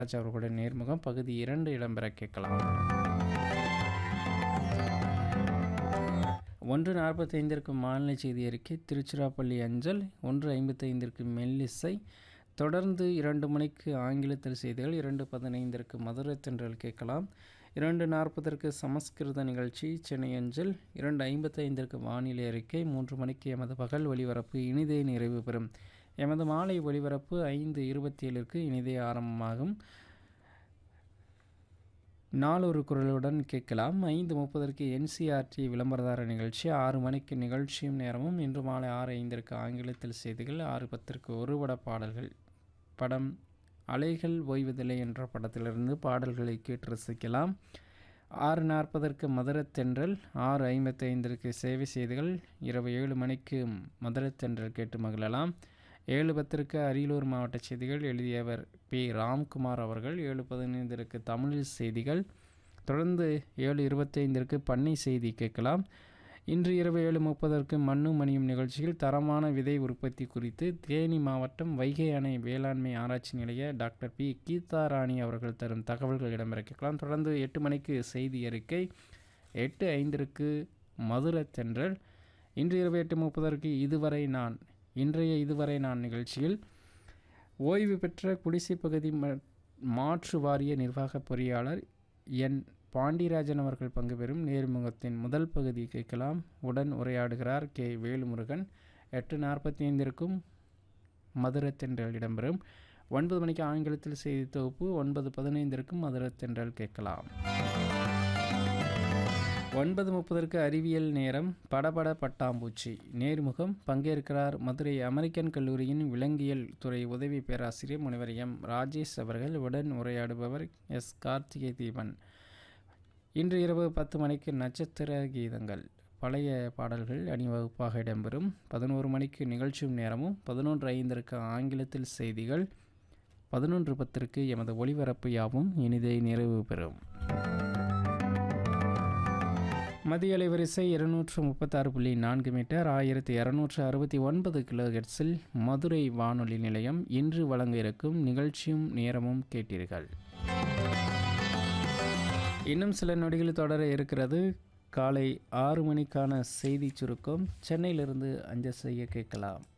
ராஜ் அவர்களுடைய நேர்முகம் பகுதி இரண்டு இடம்பெற கேட்கலாம் ஒன்று நாற்பத்தைந்திற்கு மாநில செய்தி அறிக்கை திருச்சிராப்பள்ளி அஞ்சல் ஒன்று ஐம்பத்தைந்திற்கு மெல்லிசை தொடர்ந்து இரண்டு மணிக்கு ஆங்கிலத்தில் செய்திகள் இரண்டு பதினைந்திற்கு மதுரை தென்றல் கேட்கலாம் இரண்டு நாற்பதற்கு சமஸ்கிருத நிகழ்ச்சி சென்னை அஞ்சல் இரண்டு ஐம்பத்தைந்திற்கு வானிலை அறிக்கை மூன்று மணிக்கு எமது பகல் ஒலிபரப்பு இனிதே நிறைவு பெறும் எமது மாலை ஒலிபரப்பு ஐந்து இருபத்தி ஏழுக்கு இனிதே ஆரம்பமாகும் நாளொரு குரலுடன் கேட்கலாம் ஐந்து முப்பதற்கு என்சிஆர்டி விளம்பரதார நிகழ்ச்சி ஆறு மணிக்கு நிகழ்ச்சியும் நேரமும் இன்று மாலை ஆறு ஐந்திற்கு ஆங்கிலத்தில் செய்திகள் ஆறு பத்திற்கு ஒரு பட பாடல்கள் படம் அலைகள் ஓய்வதில்லை என்ற படத்திலிருந்து பாடல்களை கேட்டு ரசிக்கலாம் ஆறு நாற்பதற்கு மதுரத்தென்றல் ஆறு ஐம்பத்தைந்திற்கு சேவை செய்திகள் இரவு ஏழு மணிக்கு மதுரத்தென்றல் கேட்டு மகிழலாம் ஏழு பத்திற்கு அரியலூர் மாவட்ட செய்திகள் எழுதியவர் பி ராம்குமார் அவர்கள் ஏழு பதினைந்திற்கு தமிழில் செய்திகள் தொடர்ந்து ஏழு இருபத்தைந்திற்கு பண்ணை செய்தி கேட்கலாம் இன்று இரவு ஏழு முப்பதற்கு மண்ணும் மணியும் நிகழ்ச்சியில் தரமான விதை உற்பத்தி குறித்து தேனி மாவட்டம் வைகை அணை வேளாண்மை ஆராய்ச்சி நிலைய டாக்டர் பி கீதா ராணி அவர்கள் தரும் தகவல்கள் இடம்பெற கேட்கலாம் தொடர்ந்து எட்டு மணிக்கு செய்தி அறிக்கை எட்டு ஐந்திற்கு மதுரை தென்றல் இன்று இரவு எட்டு முப்பதற்கு இதுவரை நான் இன்றைய இதுவரை நான் நிகழ்ச்சியில் ஓய்வு பெற்ற குடிசை பகுதி மாற்று வாரிய நிர்வாக பொறியாளர் என் பாண்டியராஜன் அவர்கள் பங்கு பெறும் நேர்முகத்தின் முதல் பகுதி கேட்கலாம் உடன் உரையாடுகிறார் கே வேலுமுருகன் எட்டு நாற்பத்தி ஐந்திற்கும் மதுரத்தென்றல் இடம்பெறும் ஒன்பது மணிக்கு ஆங்கிலத்தில் செய்தி தொகுப்பு ஒன்பது பதினைந்திற்கும் மதுரத்தென்றல் கேட்கலாம் ஒன்பது முப்பதற்கு அறிவியல் நேரம் படபட பட்டாம்பூச்சி நேர்முகம் பங்கேற்கிறார் மதுரை அமெரிக்கன் கல்லூரியின் விலங்கியல் துறை உதவி பேராசிரியர் முனைவர் எம் ராஜேஷ் அவர்கள் உடன் உரையாடுபவர் எஸ் கார்த்திகை தீபன் இன்று இரவு பத்து மணிக்கு நட்சத்திர கீதங்கள் பழைய பாடல்கள் அணிவகுப்பாக இடம்பெறும் பதினோரு மணிக்கு நிகழ்ச்சியும் நேரமும் பதினொன்று ஐந்திற்கு ஆங்கிலத்தில் செய்திகள் பதினொன்று பத்திற்கு எமது ஒளிபரப்பு யாவும் இனிதை நிறைவு பெறும் மதிய அலைவரிசை இருநூற்று முப்பத்தாறு புள்ளி நான்கு மீட்டர் ஆயிரத்தி இரநூற்று அறுபத்தி ஒன்பது கிலோ ஹெர்ட்ஸில் மதுரை வானொலி நிலையம் இன்று வழங்க இருக்கும் நிகழ்ச்சியும் நேரமும் கேட்டீர்கள் இன்னும் சில நொடிகள் தொடர இருக்கிறது காலை ஆறு மணிக்கான செய்தி சுருக்கம் சென்னையிலிருந்து அஞ்சல் செய்ய கேட்கலாம்